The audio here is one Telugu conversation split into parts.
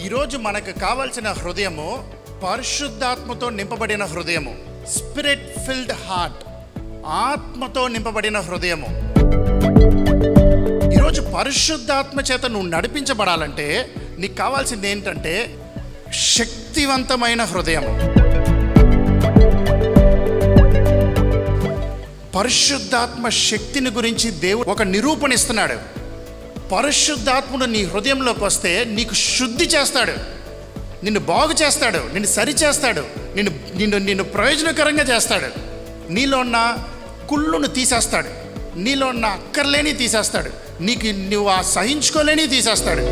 ఈరోజు మనకు కావాల్సిన హృదయము పరిశుద్ధాత్మతో నింపబడిన హృదయము స్పిరిట్ ఫిల్డ్ హార్ట్ ఆత్మతో నింపబడిన హృదయము ఈరోజు పరిశుద్ధాత్మ చేత నువ్వు నడిపించబడాలంటే నీకు కావాల్సింది ఏంటంటే శక్తివంతమైన హృదయము పరిశుద్ధాత్మ శక్తిని గురించి దేవుడు ఒక నిరూపణ ఇస్తున్నాడు పరిశుద్ధాత్ముడు నీ హృదయంలోకి వస్తే నీకు శుద్ధి చేస్తాడు నిన్ను బాగు చేస్తాడు నిన్ను సరి చేస్తాడు నిన్ను నిన్ను నిన్ను ప్రయోజనకరంగా చేస్తాడు నీలో ఉన్న కుళ్ళును తీసేస్తాడు నీలో ఉన్న అక్కర్లేని తీసేస్తాడు నీకు నువ్వు ఆ సహించుకోలేని తీసేస్తాడు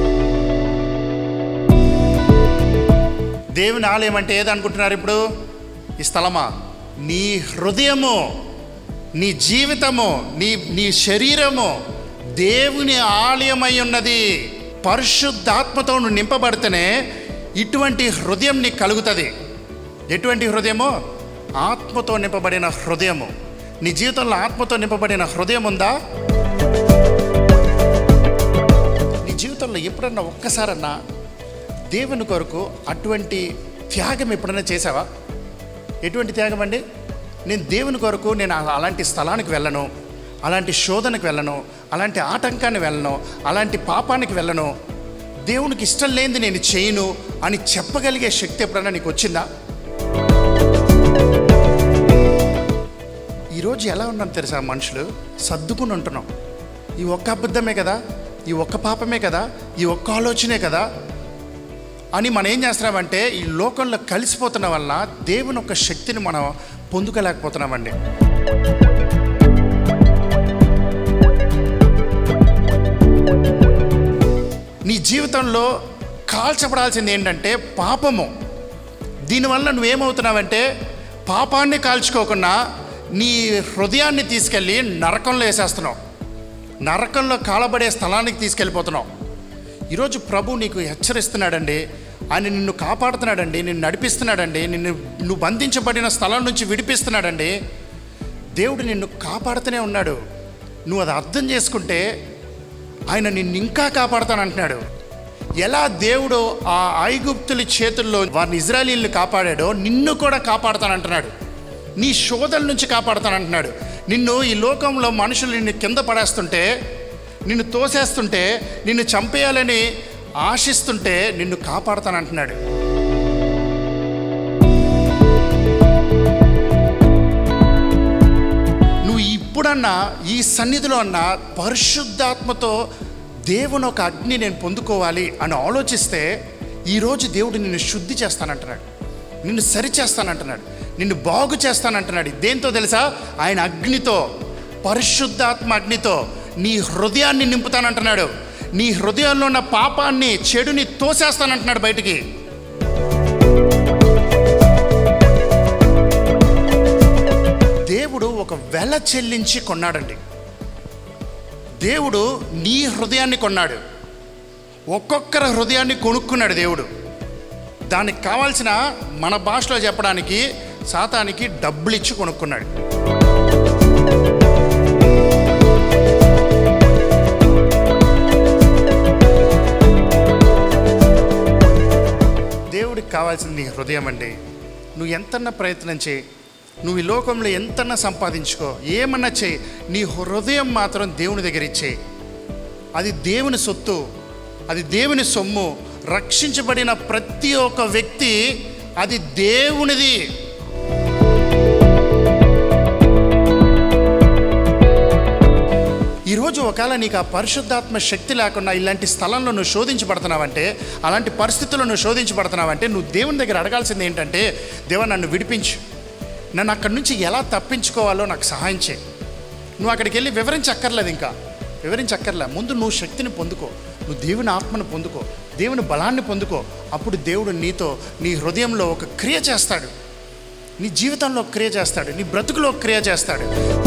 దేవుని ఆలయం అంటే ఏదనుకుంటున్నారు ఇప్పుడు ఈ స్థలమా నీ హృదయము నీ జీవితము నీ నీ శరీరము దేవుని ఆలయమై ఉన్నది పరిశుద్ధాత్మతో నువ్వు నింపబడితేనే ఇటువంటి హృదయం నీకు కలుగుతుంది ఎటువంటి హృదయము ఆత్మతో నింపబడిన హృదయము నీ జీవితంలో ఆత్మతో నింపబడిన హృదయం ఉందా నీ జీవితంలో ఎప్పుడన్నా ఒక్కసారన్నా దేవుని కొరకు అటువంటి త్యాగం ఎప్పుడైనా చేసావా ఎటువంటి త్యాగం అండి నేను దేవుని కొరకు నేను అలా- అలాంటి స్థలానికి వెళ్ళను అలాంటి శోధనకు వెళ్ళను అలాంటి ఆటంకాన్ని వెళ్ళను అలాంటి పాపానికి వెళ్ళను దేవునికి ఇష్టం లేనిది నేను చేయను అని చెప్పగలిగే శక్తి ఎప్పుడైనా నీకు వచ్చిందా ఈరోజు ఎలా ఉన్నాం తెలుసా మనుషులు సర్దుకుని ఉంటున్నాం ఈ ఒక్క అబద్ధమే కదా ఈ ఒక్క పాపమే కదా ఈ ఒక్క ఆలోచనే కదా అని మనం ఏం చేస్తున్నామంటే ఈ లోకంలో కలిసిపోతున్న వల్ల దేవుని యొక్క శక్తిని మనం పొందుకోలేకపోతున్నామండి నీ జీవితంలో కాల్చబడాల్సింది ఏంటంటే పాపము దీనివల్ల నువ్వేమవుతున్నావంటే పాపాన్ని కాల్చుకోకుండా నీ హృదయాన్ని తీసుకెళ్ళి నరకంలో వేసేస్తున్నావు నరకంలో కాలబడే స్థలానికి తీసుకెళ్ళిపోతున్నావు ఈరోజు ప్రభు నీకు హెచ్చరిస్తున్నాడండి ఆయన నిన్ను కాపాడుతున్నాడండి నిన్ను నడిపిస్తున్నాడండి నిన్ను నువ్వు బంధించబడిన స్థలం నుంచి విడిపిస్తున్నాడండి దేవుడు నిన్ను కాపాడుతూనే ఉన్నాడు నువ్వు అది అర్థం చేసుకుంటే ఆయన నిన్ను ఇంకా కాపాడుతానంటున్నాడు ఎలా దేవుడు ఆ ఐగుప్తుల చేతుల్లో వారిని ఇజ్రాయలీలను కాపాడాడో నిన్ను కూడా కాపాడుతానంటున్నాడు నీ శోధల నుంచి కాపాడుతానంటున్నాడు నిన్ను ఈ లోకంలో మనుషులు నిన్ను కింద పడేస్తుంటే నిన్ను తోసేస్తుంటే నిన్ను చంపేయాలని ఆశిస్తుంటే నిన్ను కాపాడుతానంటున్నాడు నువ్వు ఇప్పుడన్నా ఈ సన్నిధిలో అన్న పరిశుద్ధాత్మతో దేవుని ఒక అగ్ని నేను పొందుకోవాలి అని ఆలోచిస్తే ఈరోజు దేవుడు నిన్ను శుద్ధి చేస్తానంటున్నాడు నిన్ను సరి చేస్తానంటున్నాడు నిన్ను బాగు చేస్తానంటున్నాడు దేంతో తెలుసా ఆయన అగ్నితో పరిశుద్ధాత్మ అగ్నితో నీ హృదయాన్ని నింపుతానంటున్నాడు నీ హృదయంలో ఉన్న పాపాన్ని చెడుని తోసేస్తానంటున్నాడు బయటికి దేవుడు ఒక వెల చెల్లించి కొన్నాడండి దేవుడు నీ హృదయాన్ని కొన్నాడు ఒక్కొక్కరి హృదయాన్ని కొనుక్కున్నాడు దేవుడు దానికి కావాల్సిన మన భాషలో చెప్పడానికి సాతానికి డబ్బులు ఇచ్చి కొనుక్కున్నాడు దేవుడికి కావాల్సింది నీ హృదయం అండి నువ్వు ఎంతన్నా ప్రయత్నం చేయి నువ్వు ఈ లోకంలో ఎంతన్నా సంపాదించుకో ఏమన్నా చేయి నీ హృదయం మాత్రం దేవుని దగ్గర ఇచ్చేయి అది దేవుని సొత్తు అది దేవుని సొమ్ము రక్షించబడిన ప్రతి ఒక్క వ్యక్తి అది దేవునిది ఈరోజు ఒకవేళ నీకు ఆ పరిశుద్ధాత్మ శక్తి లేకుండా ఇలాంటి స్థలంలో నువ్వు శోధించబడుతున్నావంటే అలాంటి పరిస్థితుల్లో నువ్వు శోధించబడుతున్నావంటే నువ్వు దేవుని దగ్గర అడగాల్సింది ఏంటంటే దేవా నన్ను విడిపించు నన్ను అక్కడి నుంచి ఎలా తప్పించుకోవాలో నాకు సహాయం చేయి నువ్వు అక్కడికి వెళ్ళి వివరించక్కర్లేదు ఇంకా వివరించక్కర్లే ముందు నువ్వు శక్తిని పొందుకో నువ్వు దేవుని ఆత్మను పొందుకో దేవుని బలాన్ని పొందుకో అప్పుడు దేవుడు నీతో నీ హృదయంలో ఒక క్రియ చేస్తాడు నీ జీవితంలో ఒక క్రియ చేస్తాడు నీ బ్రతుకులో ఒక క్రియ చేస్తాడు